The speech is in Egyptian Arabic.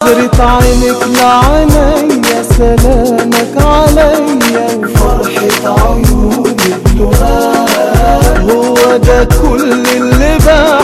نظرة عينك لعينيا سلامك عليا وفرحة عيونك دعاء هو ده كل اللي بقى